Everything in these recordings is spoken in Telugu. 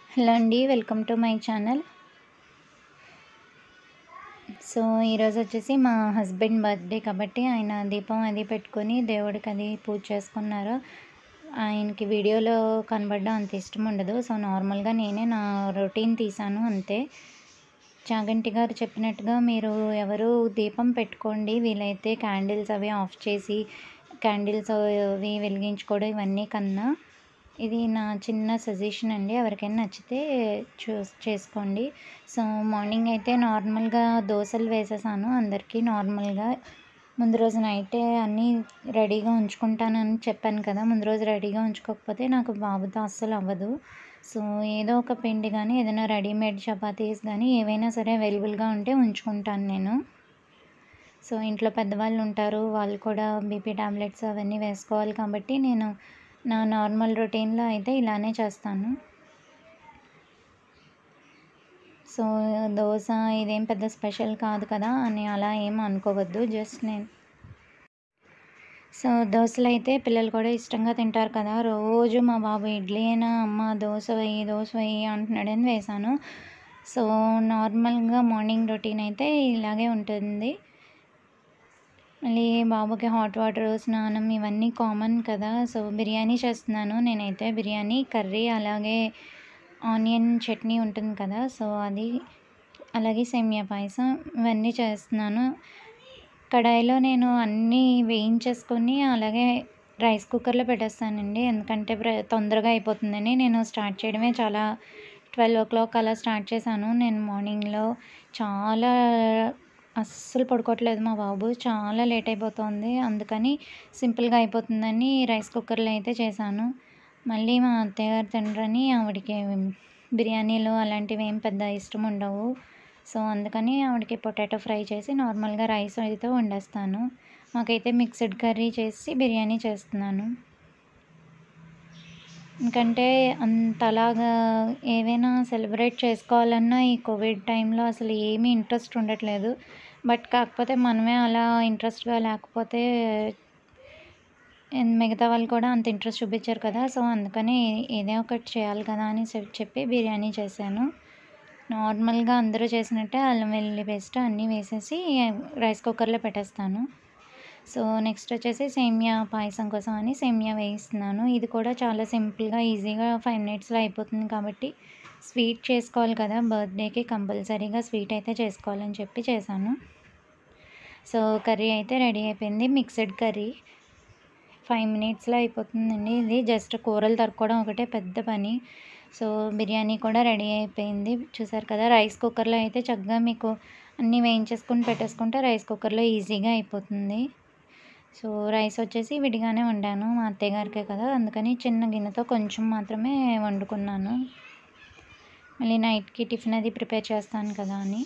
హలో అండి welcome to my channel so ఈరోజు వచ్చేసి మా హస్బెండ్ బర్త్డే కాబట్టి ఆయన దీపం అది పెట్టుకొని దేవుడికి అది పూజ చేసుకున్నారు ఆయనకి వీడియోలో కనబడడం అంత ఇష్టం ఉండదు సో నార్మల్గా నేనే నా రొటీన్ తీసాను అంతే చాగంటి గారు చెప్పినట్టుగా మీరు ఎవరు దీపం పెట్టుకోండి వీలైతే క్యాండిల్స్ అవి ఆఫ్ చేసి క్యాండిల్స్ అవి వెలిగించుకోవడం ఇవన్నీ కన్నా ఇది నా చిన్న సజెషన్ అండి ఎవరికైనా నచ్చితే చూస్ చేసుకోండి సో మార్నింగ్ అయితే నార్మల్గా దోశలు వేసేసాను అందరికీ నార్మల్గా ముందు రోజు నైటే అన్నీ రెడీగా ఉంచుకుంటానని చెప్పాను కదా ముందు రోజు రెడీగా ఉంచుకోకపోతే నాకు బాబుతో అస్సలు అవ్వదు సో ఏదో ఒక పిండి కానీ ఏదైనా రెడీమేడ్ చపాతీస్ కానీ ఏవైనా సరే అవైలబుల్గా ఉంటే ఉంచుకుంటాను నేను సో ఇంట్లో పెద్దవాళ్ళు ఉంటారు వాళ్ళు కూడా బీపీ టాబ్లెట్స్ అవన్నీ వేసుకోవాలి కాబట్టి నేను నా నార్మల్ రొటీన్లో అయితే ఇలానే చేస్తాను సో దోశ ఇదేం పెద్ద స్పెషల్ కాదు కదా అని అలా ఏం అనుకోవద్దు జస్ట్ నేను సో దోశలు అయితే పిల్లలు కూడా ఇష్టంగా తింటారు కదా రోజు మా బాబు ఇడ్లీ అయినా అమ్మ దోశ వేయి దోశ వేయి అంటున్నాడని వేశాను సో నార్మల్గా మార్నింగ్ రొటీన్ అయితే ఇలాగే ఉంటుంది మళ్ళీ బాబుకి హాట్ వాటర్ స్నానం ఇవన్నీ కామన్ కదా సో బిర్యానీ చేస్తున్నాను నేనైతే బిర్యానీ కర్రీ అలాగే ఆనియన్ చట్నీ ఉంటుంది కదా సో అది అలాగే సేమియా పాయసం ఇవన్నీ చేస్తున్నాను కడాయిలో నేను అన్నీ వేయించేసుకొని అలాగే రైస్ కుక్కర్లో పెట్టేస్తానండి ఎందుకంటే తొందరగా అయిపోతుందని నేను స్టార్ట్ చేయడమే చాలా ట్వెల్వ్ ఓ క్లాక్ అలా స్టార్ట్ చేశాను నేను మార్నింగ్లో చాలా అస్సలు పడుకోవట్లేదు మా బాబు చాలా లేట్ అయిపోతుంది అందుకని సింపుల్గా అయిపోతుందని రైస్ కుక్కర్లో అయితే చేశాను మళ్ళీ మా అత్తయ్య గారు తినరని ఆవిడకి బిర్యానీలు అలాంటివి ఏం పెద్ద ఇష్టం ఉండవు సో అందుకని ఆవిడకి పొటాటో ఫ్రై చేసి నార్మల్గా రైస్ అయితే వండేస్తాను మాకైతే మిక్స్డ్ కర్రీ చేసి బిర్యానీ చేస్తున్నాను ఎందుకంటే అంతలాగా ఏవైనా సెలబ్రేట్ చేసుకోవాలన్నా ఈ కోవిడ్ టైంలో అసలు ఏమీ ఇంట్రెస్ట్ ఉండట్లేదు బట్ కాకపోతే మనమే అలా ఇంట్రెస్ట్గా లేకపోతే మిగతా వాళ్ళు కూడా అంత ఇంట్రెస్ట్ చూపించారు కదా సో అందుకని ఏదో ఒకటి చేయాలి కదా అని చెప్పి బిర్యానీ చేశాను నార్మల్గా అందరూ చేసినట్టే అల్లం వెల్లుల్లి పేస్ట్ అన్నీ వేసేసి రైస్ కుక్కర్లో పెట్టేస్తాను సో నెక్స్ట్ వచ్చేసి సేమియా పాయసం కోసం అని సేమియా వేయిస్తున్నాను ఇది కూడా చాలా సింపుల్గా ఈజీగా ఫైవ్ మినిట్స్లో అయిపోతుంది కాబట్టి స్వీట్ చేసుకోవాలి కదా బర్త్డేకి కంపల్సరీగా స్వీట్ అయితే చేసుకోవాలని చెప్పి చేశాను సో కర్రీ అయితే రెడీ అయిపోయింది మిక్స్డ్ కర్రీ ఫైవ్ మినిట్స్లో అయిపోతుందండి ఇది జస్ట్ కూరలు తరుక్కోవడం ఒకటే పెద్ద పని సో బిర్యానీ కూడా రెడీ అయిపోయింది చూసారు కదా రైస్ కుక్కర్లో అయితే చక్కగా మీకు అన్నీ వేయించేసుకుని పెట్టేసుకుంటే రైస్ కుక్కర్లో ఈజీగా అయిపోతుంది సో రైస్ వచ్చేసి విడిగానే వండాను మా అత్తయ్య గారికే కదా అందుకని చిన్న గిన్నెతో కొంచెం మాత్రమే వండుకున్నాను మళ్ళీ నైట్కి టిఫిన్ అది ప్రిపేర్ చేస్తాను కదా అని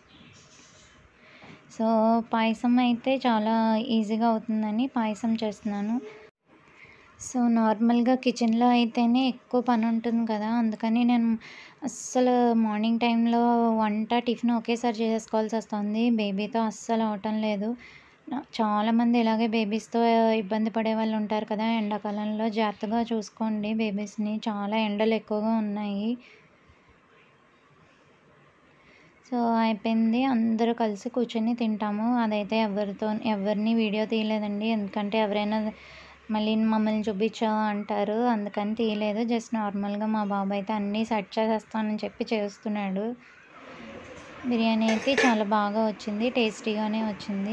సో పాయసం అయితే చాలా ఈజీగా అవుతుందని పాయసం చేస్తున్నాను సో నార్మల్గా కిచెన్లో అయితేనే ఎక్కువ పని ఉంటుంది కదా అందుకని నేను అస్సలు మార్నింగ్ టైంలో వంట టిఫిన్ ఒకేసారి చేసుకోవాల్సి వస్తుంది బేబీతో అస్సలు అవటం లేదు చాలామంది ఇలాగే బేబీస్తో ఇబ్బంది పడే వాళ్ళు ఉంటారు కదా ఎండాకాలంలో జాగ్రత్తగా చూసుకోండి బేబీస్ని చాలా ఎండలు ఎక్కువగా ఉన్నాయి సో అయిపోయింది అందరూ కలిసి కూర్చొని తింటాము అదైతే ఎవరితో ఎవరిని వీడియో తీయలేదండి ఎందుకంటే ఎవరైనా మళ్ళీ మమ్మల్ని చూపించావు అంటారు అందుకని తీయలేదు జస్ట్ నార్మల్గా మా బాబు అయితే అన్నీ సెట్ చేసేస్తానని చెప్పి చేస్తున్నాడు బిర్యానీ అయితే చాలా బాగా వచ్చింది టేస్టీగానే వచ్చింది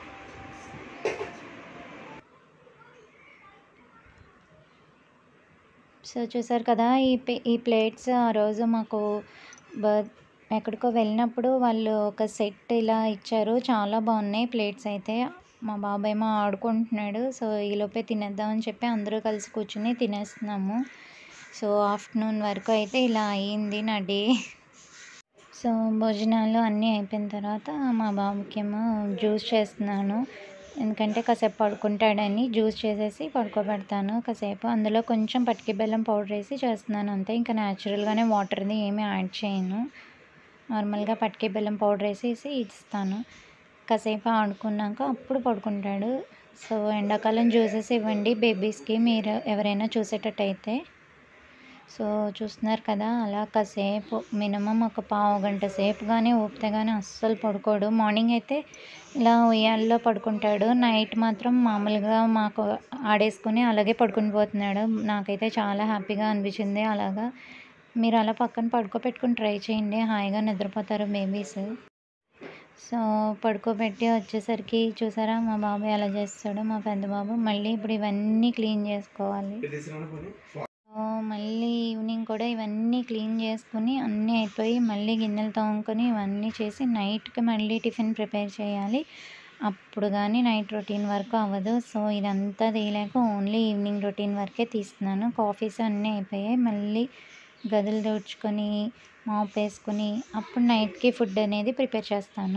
సో చూసారు కదా ఈ ఈ ప్లేట్స్ ఆ రోజు మాకు బర్త్ ఎక్కడికో వెళ్ళినప్పుడు వాళ్ళు ఒక సెట్ ఇలా ఇచ్చారు చాలా బాగున్నాయి ప్లేట్స్ అయితే మా బాబాయ్ ఏమో ఆడుకుంటున్నాడు సో ఈలోపే తినేద్దామని చెప్పి అందరూ కలిసి కూర్చుని తినేస్తున్నాము సో ఆఫ్టర్నూన్ వరకు అయితే ఇలా అయ్యింది నా డే సో భోజనాలు అన్నీ అయిపోయిన తర్వాత మా బాబుకి ఏమో జ్యూస్ చేస్తున్నాను ఎందుకంటే కాసేపు పడుకుంటాడని జ్యూస్ చేసేసి పడుకోబెడతాను కాసేపు అందులో కొంచెం పటికి బెల్లం పౌడర్ వేసి చేస్తున్నాను అంతే ఇంకా న్యాచురల్గానే వాటర్ది ఏమీ యాడ్ చేయను నార్మల్గా పటికి బెల్లం పౌడర్ వేసేసి ఇస్తాను కాసేపు ఆడుకున్నాక అప్పుడు పడుకుంటాడు సో ఎండాకాలం జ్యూసెస్ ఇవ్వండి బేబీస్కి మీరు ఎవరైనా చూసేటట్టయితే సో చూస్తున్నారు కదా అలా కాసేపు మినిమం ఒక పావు గంట సేపు కానీ ఊపితే కానీ అస్సలు పడుకోడు మార్నింగ్ అయితే ఇలా ఉయ్యాల్లో పడుకుంటాడు నైట్ మాత్రం మామూలుగా మాకు ఆడేసుకుని అలాగే పడుకుని పోతున్నాడు నాకైతే చాలా హ్యాపీగా అనిపించింది అలాగా మీరు అలా పక్కన పడుకోబెట్టుకుని ట్రై చేయండి హాయిగా నిద్రపోతారు బేబీస్ సో పడుకోబెట్టి వచ్చేసరికి చూసారా మా బాబు ఎలా చేస్తాడో మా పెద్ద బాబు మళ్ళీ ఇప్పుడు ఇవన్నీ క్లీన్ చేసుకోవాలి సో మళ్ళీ ఈవినింగ్ కూడా ఇవన్నీ క్లీన్ చేసుకుని అన్నీ అయిపోయి మళ్ళీ గిన్నెలు తోముకొని ఇవన్నీ చేసి నైట్కి మళ్ళీ టిఫిన్ ప్రిపేర్ చేయాలి అప్పుడు కానీ నైట్ రొటీన్ వరకు అవ్వదు సో ఇదంతా తీయలేక ఓన్లీ ఈవినింగ్ రొటీన్ వరకే తీస్తున్నాను కాఫీస్ అన్నీ అయిపోయాయి మళ్ళీ గదులు తుడుచుకొని మాప్ వేసుకొని అప్పుడు నైట్కి ఫుడ్ అనేది ప్రిపేర్ చేస్తాను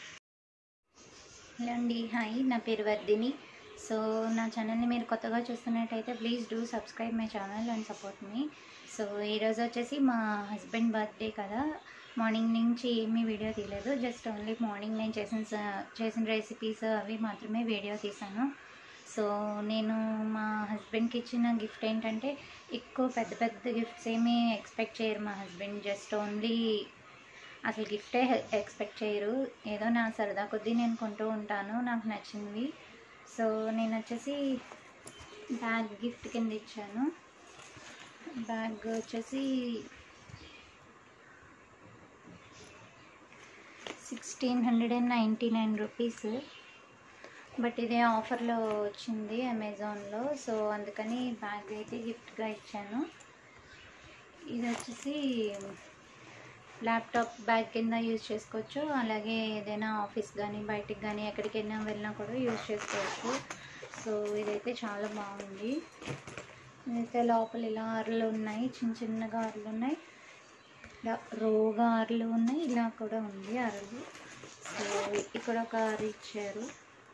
హలో అండి హాయ్ నా పేరు వర్ధిని సో నా ఛానల్ని మీరు కొత్తగా చూస్తున్నట్టయితే please do subscribe my channel and support me so ఈరోజు వచ్చేసి మా హస్బెండ్ బర్త్డే కదా మార్నింగ్ నుంచి ఏమీ వీడియో తీయలేదు జస్ట్ ఓన్లీ మార్నింగ్ నేను చేసిన స- చేసిన రెసిపీస్ అవి మాత్రమే వీడియో తీసాను సో నేను మా హస్బెండ్కి ఇచ్చిన గిఫ్ట్ ఏంటంటే ఎక్కువ పెద్ద పెద్ద గిఫ్ట్స్ ఏమీ ఎక్స్పెక్ట్ చేయరు మా హస్బెండ్ జస్ట్ ఓన్లీ అసలు గిఫ్టే ఎక్స్పెక్ట్ చేయరు ఏదో నా సరదా కొద్దీ నేను కొంటూ ఉంటాను నాకు నచ్చింది సో నేను వచ్చేసి బ్యాగ్ గిఫ్ట్ కింద ఇచ్చాను బ్యాగ్ వచ్చేసి sixteen hundred and ninety nine rupees but ఇదే ఆఫర్లో వచ్చింది అమెజాన్లో సో అందుకని బ్యాగ్ అయితే గిఫ్ట్గా ఇచ్చాను ఇది వచ్చేసి ల్యాప్టాప్ బ్యాగ్ కింద యూజ్ చేసుకోవచ్చు అలాగే ఏదైనా ఆఫీస్ కానీ బయటికి కానీ ఎక్కడికైనా వెళ్ళినా కూడా యూజ్ చేసుకోవచ్చు సో ఇదైతే చాలా బాగుంది ఇదైతే లోపల ఇలా ఆర్లు ఉన్నాయి చిన్న చిన్నగా ఆర్లు ఉన్నాయి ఇలా రోగా ఆర్లు ఉన్నాయి ఇలా కూడా ఉంది అరలు సో ఇక్కడ ఒక ఆరు ఇచ్చారు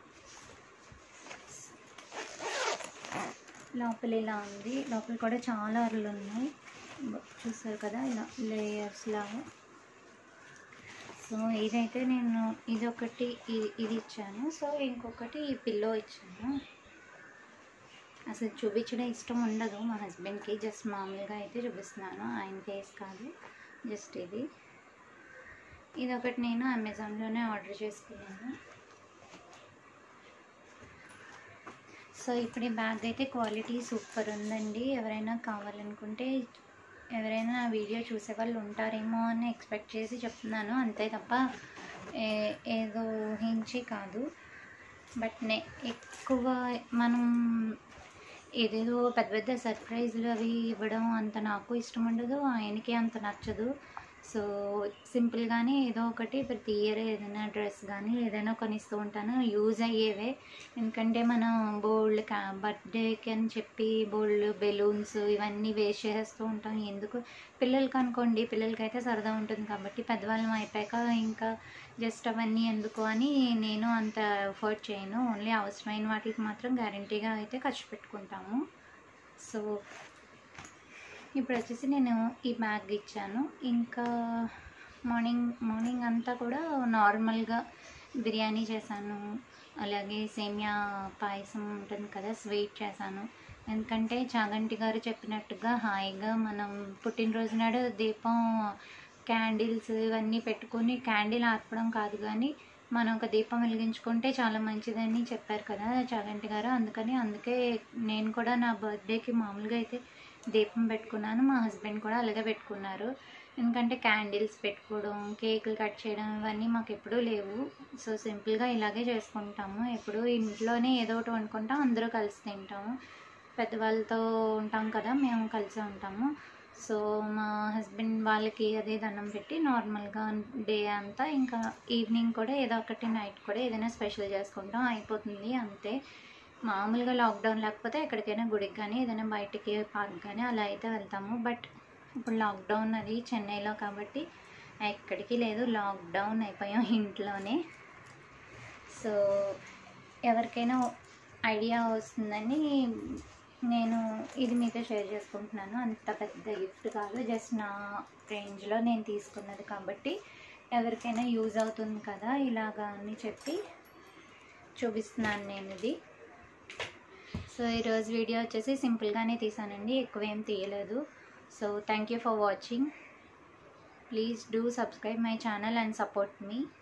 లోపల ఇలా ఉంది లోపల కూడా చాలా అరలు ఉన్నాయి బ- చూసారు కదా ఇలా లేయర్స్ లాగా సో ఇదైతే నేను ఇదొకటి ఇ- ఇది ఇచ్చాను సో ఇంకొకటి ఈ పిల్లో ఇచ్చాను అసలు చూపించడం ఇష్టం ఉండదు మా హస్బెండ్కి జస్ట్ మామూలుగా అయితే చూపిస్తున్నాను ఆయన ఫేస్ కాదు జస్ట్ ఇది ఇది ఒకటి నేను అమెజాన్లోనే ఆర్డర్ చేసుకున్నాను సో ఇప్పుడు ఈ బ్యాగ్ అయితే క్వాలిటీ సూపర్ ఉందండి ఎవరైనా కావాలనుకుంటే ఎవరైనా నా వీడియో చూసే వాళ్ళు ఉంటారేమో అని ఎక్స్పెక్ట్ చేసి చెప్తున్నాను అంతే తప్ప ఏ ఏదో ఊహించి కాదు బట్ నే ఎక్కువ మనం ఏదేదో పెద్ద పెద్ద సర్ప్రైజ్లు అవి ఇవ్వడం అంత నాకు ఇష్టం ఉండదు ఆయనకి అంత నచ్చదు సో సింపుల్గానే ఏదో ఒకటి ప్రతి ఇయర్ ఏదైనా డ్రెస్ కానీ ఏదైనా కొనిస్తూ ఉంటాను యూజ్ అయ్యేవే ఎందుకంటే మనం బోల్డ్ కా బర్త్డేకి అని చెప్పి బోల్డ్ బెలూన్స్ ఇవన్నీ వేస్ట్ చేసేస్తూ ఉంటాం ఎందుకు పిల్లలకి అనుకోండి పిల్లలకి అయితే సరదా ఉంటుంది కాబట్టి పెద్దవాళ్ళం అయిపోయాక ఇంకా జస్ట్ అవన్నీ ఎందుకు అని నేను అంత ఎఫర్ట్ చేయను ఓన్లీ అవసరమైన వాటికి మాత్రం గ్యారంటీగా అయితే ఖర్చు పెట్టుకుంటాము సో ఇప్పుడు వచ్చేసి నేను ఈ బ్యాగ్ ఇచ్చాను ఇంకా మార్నింగ్ మార్నింగ్ అంతా కూడా నార్మల్గా బిర్యానీ చేశాను అలాగే సేమియా పాయసం ఉంటుంది కదా స్వీట్ చేశాను ఎందుకంటే చాగంటి గారు చెప్పినట్టుగా హాయిగా మనం పుట్టినరోజు నాడు దీపం క్యాండిల్స్ ఇవన్నీ పెట్టుకొని క్యాండిల్ ఆర్పడం కాదు కానీ మనం ఒక దీపం వెలిగించుకుంటే చాలా మంచిదని చెప్పారు కదా చాగంటి గారు అందుకని అందుకే నేను కూడా నా బర్త్డేకి మామూలుగా అయితే దీపం పెట్టుకున్నాను మా హస్బెండ్ కూడా అలాగే పెట్టుకున్నారు ఎందుకంటే క్యాండిల్స్ పెట్టుకోవడం కేకులు కట్ చేయడం ఇవన్నీ మాకు ఎప్పుడూ లేవు సో సింపుల్గా ఇలాగే చేసుకుంటాము ఎప్పుడు ఇంట్లోనే ఏదో ఒకటి వండుకుంటాం అందరూ కలిసి తింటాము పెద్దవాళ్ళతో ఉంటాం కదా మేము కలిసి ఉంటాము సో మా హస్బెండ్ వాళ్ళకి అదే దండం పెట్టి నార్మల్గా డే అంతా ఇంకా ఈవినింగ్ కూడా ఏదో ఒకటి నైట్ కూడా ఏదైనా స్పెషల్ చేసుకుంటాం అయిపోతుంది అంతే మామూలుగా లాక్డౌన్ లేకపోతే ఎక్కడికైనా గుడికి కానీ ఏదైనా బయటికి పార్క్ కానీ అలా అయితే వెళ్తాము బట్ ఇప్పుడు లాక్డౌన్ అది చెన్నైలో కాబట్టి ఎక్కడికి లేదు లాక్డౌన్ అయిపోయాం ఇంట్లోనే సో ఎవరికైనా ఐడియా వస్తుందని నేను ఇది మీతో షేర్ చేసుకుంటున్నాను అంత పెద్ద గిఫ్ట్ కాదు జస్ట్ నా రేంజ్లో నేను తీసుకున్నది కాబట్టి ఎవరికైనా యూజ్ అవుతుంది కదా ఇలాగా అని చెప్పి చూపిస్తున్నాను నేను ఇది సో ఈరోజు వీడియో వచ్చేసి సింపుల్గానే తీసానండి ఎక్కువ ఏం తీయలేదు so thank you for watching please do subscribe my channel and support me